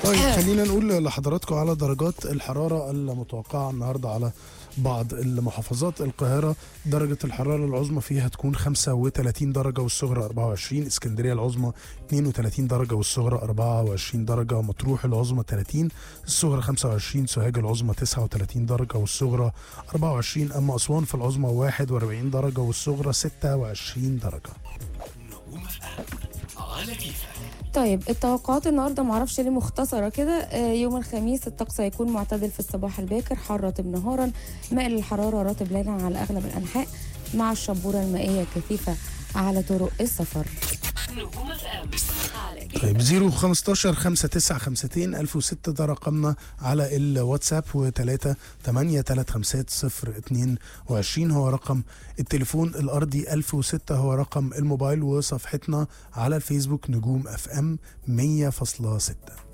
طيب خلينا نقول لحضراتكم على درجات الحرارة المتوقعة النهاردة على بعض المحافظات القاهرة درجة الحرارة العظمى فيها تكون 35 درجة والصغرى 24 اسكندرية العظمى 32 درجة والصغرى 24 درجة مطروح العظمى 30 الصغرى 25 سوهاج العظمى 39 درجة والصغرى 24 أما أسوان في العظمى 41 درجة والصغرى 26 درجة على كيفك طيب التوقعات النهارده معرفش ليه مختصره كده آه، يوم الخميس الطقس هيكون معتدل في الصباح الباكر حار رطب نهارا مائل الحراره رطب ليلا على اغلب الانحاء مع الشبوره المائيه كثيفه على طرق السفر نجوم اف ام على كيفك طيب 0 15 5 9 52 1006 ده رقمنا على الواتساب و3 8 3 5 0 22 هو رقم التليفون الارضي 1006 هو رقم الموبايل وصفحتنا على الفيسبوك نجوم اف ام 100.6